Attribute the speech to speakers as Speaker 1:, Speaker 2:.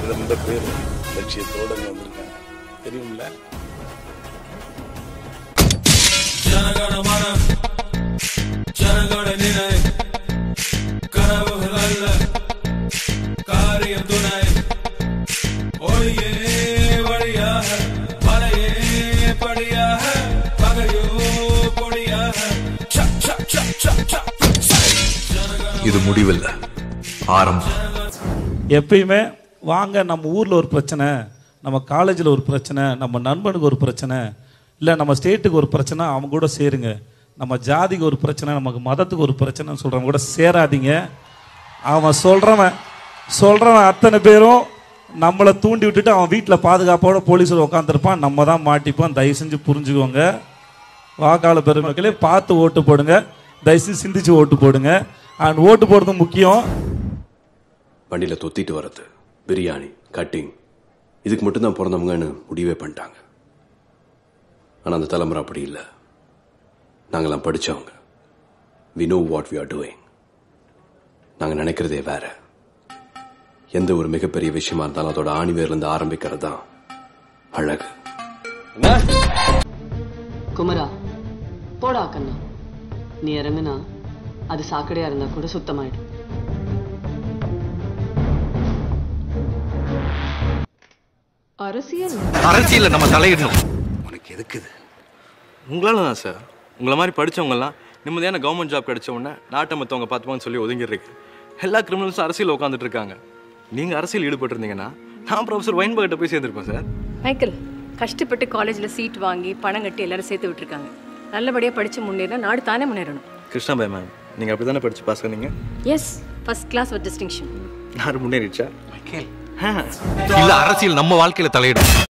Speaker 1: ரெண்டு பேர் லட்சியத்தோடு அங்கே வந்திருக்காங்க தெரியும்ல
Speaker 2: ஜனகணமன ஜனகண நினை கனவுகள் அல்ல காரியம் துணை ஒளியே வழியாக மலையே படியாக பகையோ பொடியாக ச, ச, ச, ச, ச.
Speaker 3: இது முடிவில்லை ஆரம்பம்
Speaker 4: எப்பயுமே வாங்க நம்ம ஊரில் ஒரு பிரச்சனை நம்ம காலேஜில் ஒரு பிரச்சனை நம்ம நண்பனுக்கு ஒரு பிரச்சனை இல்லை நம்ம ஸ்டேட்டுக்கு ஒரு பிரச்சனை அவங்க கூட சேருங்க நம்ம ஜாதிக்கு ஒரு பிரச்சனை நமக்கு மதத்துக்கு ஒரு பிரச்சனைன்னு சொல்கிறவங்க கூட சேராதீங்க அவன் சொல்கிறவன் சொல்கிறவன் அத்தனை பேரும் நம்மளை தூண்டி விட்டுட்டு அவன் வீட்டில் பாதுகாப்போட போலீஸில் உட்காந்துருப்பான் நம்ம தான் மாட்டிப்போம் தயவு செஞ்சு புரிஞ்சுக்கோங்க வாக்காளர் பெருமக்களே பார்த்து ஓட்டு போடுங்க தயவுசெய்து சிந்திச்சு ஓட்டு போடுங்க அண்ட் ஓட்டு போடுறது முக்கியம்
Speaker 5: வண்டியில் தொத்திட்டு வர்றது பிரியாணி கட்டிங் இதுக்கு மட்டும்தான் பிறந்தவங்கன்னு முடிவே பண்ணிட்டாங்க ஆனால் அந்த தலைமுறை அப்படி இல்லை நாங்களாம் படித்தவங்க we know what we are doing நாங்கள் நினைக்கிறதே வேற எந்த ஒரு மிகப்பெரிய விஷயமா இருந்தாலும் அதோட ஆணிவேர்லேருந்து ஆரம்பிக்கிறது தான் அழகு
Speaker 6: குமரா போடா கண்ணா நீ இறங்குனா அது சாக்கடையா இருந்தா கூட சுத்தமாயிடும்
Speaker 7: அரசியல்
Speaker 3: அரசியல்ல நம்ம தலையிடணும்
Speaker 1: உனக்கு எதுக்குது
Speaker 8: உங்களால தான் சார் உங்களை மாதிரி படிச்சவங்கலாம் நிம்மதியான கவர்மெண்ட் ஜாப் கிடைச்ச உடனே நாட்டை மற்றவங்க பார்த்துப்பான்னு சொல்லி ஒதுங்கிடுறீங்க எல்லா கிரிமினல்ஸும் அரசியல் உட்காந்துட்டு இருக்காங்க நீங்க அரசியல் ஈடுபட்டிருந்தீங்கன்னா நான் ப்ரொஃபசர் வைன்பகிட்ட போய் சேர்ந்திருப்பேன் சார்
Speaker 7: மைக்கேல் கஷ்டப்பட்டு காலேஜில் சீட் வாங்கி பணம் கட்டி எல்லாரும் சேர்த்து விட்டுருக்காங்க நல்லபடியாக படித்து முன்னேறினா நாடு தானே முன்னேறணும்
Speaker 8: கிருஷ்ணாபாய் மேம் நீங்க அப்படி தானே படிச்சு பாஸ் பண்ணீங்க
Speaker 7: yes first class with distinction
Speaker 8: நாடு முன்னேறிச்சா
Speaker 3: இல்ல அரசியல் நம்ம வாழ்க்கையில தலையிடும்